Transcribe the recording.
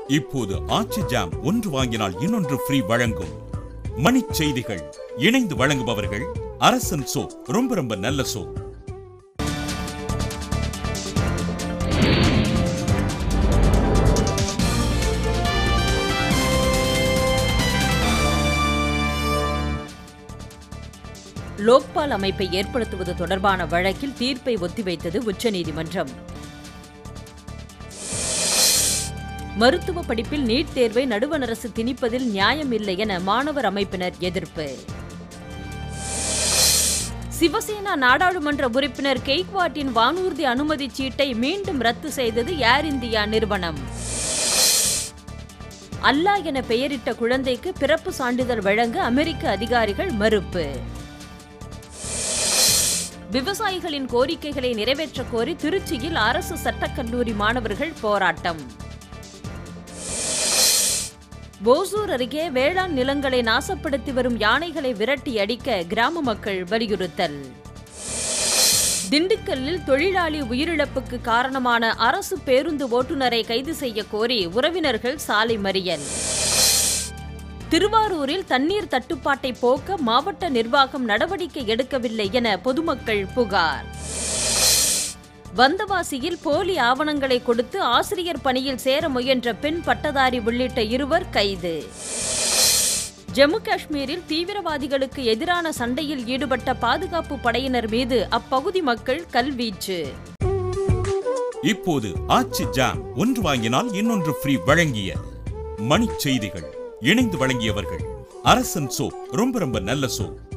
இப்போது ஆச்சி ஜாம் ஒன்று வாங்கினால் இன்னொன்று ஃப்ரீ வழங்கும் மணிச் செய்திகள் இணைந்து வழங்குபவர்கள் அரசன் சோப் ரொம்ப ரொம்ப நல்ல சோப் லோக்பால் அமைப்பை ஏற்படுத்துவது தொடர்பான வழக்கில் தீர்ப்பை ஒத்திவைத்தது உச்சநீதிமன்றம் மருத்துவ படிப்பில் நீட் தேர்வை நடுவண் அரசு திணிப்பதில் நியாயமில்லை என மாணவர் அமைப்பினர் எதிர்ப்பு சிவசேனா நாடாளுமன்ற உறுப்பினர் கெய்க்வாட்டின் வானூர்தி அனுமதி சீட்டை மீண்டும் ரத்து செய்தது ஏர் இந்தியா நிறுவனம் அல்லாஹ் என பெயரிட்ட குழந்தைக்கு பிறப்பு சான்றிதழ் வழங்க அமெரிக்க அதிகாரிகள் மறுப்பு விவசாயிகளின் கோரிக்கைகளை நிறைவேற்றக் கோரி திருச்சியில் அரசு சட்டக்கல்லூரி மாணவர்கள் போராட்டம் ஓசூர் அருகே வேளாண் நிலங்களை நாசப்படுத்தி வரும் யானைகளை விரட்டி அடிக்க கிராம மக்கள் வலியுறுத்தல் திண்டுக்கல்லில் தொழிலாளி உயிரிழப்புக்கு காரணமான அரசு பேருந்து ஓட்டுநரை கைது செய்ய கோரி உறவினர்கள் சாலை மறியல் திருவாரூரில் தண்ணீர் தட்டுப்பாட்டை போக்க மாவட்ட நிர்வாகம் நடவடிக்கை எடுக்கவில்லை என பொதுமக்கள் புகார் வந்தவாசியில் போலி ஆவணங்களை கொடுத்து ஆசிரியர் பணியில் சேர முயன்ற பெண் பட்டதாரி உள்ளிட்ட இருவர் கைது ஜம்மு காஷ்மீரில் தீவிரவாதிகளுக்கு எதிரான சண்டையில் ஈடுபட்ட பாதுகாப்பு படையினர் மீது அப்பகுதி மக்கள் கல்வீச்சு இப்போது ஆச்சி ஜாம் ஒன்று வாங்கினால் இன்னொன்று ஃப்ரீ வழங்கிய மணிச் செய்திகள் இணைந்து வழங்கியவர்கள் அரசன் சோப் ரொம்ப ரொம்ப நல்ல சோப்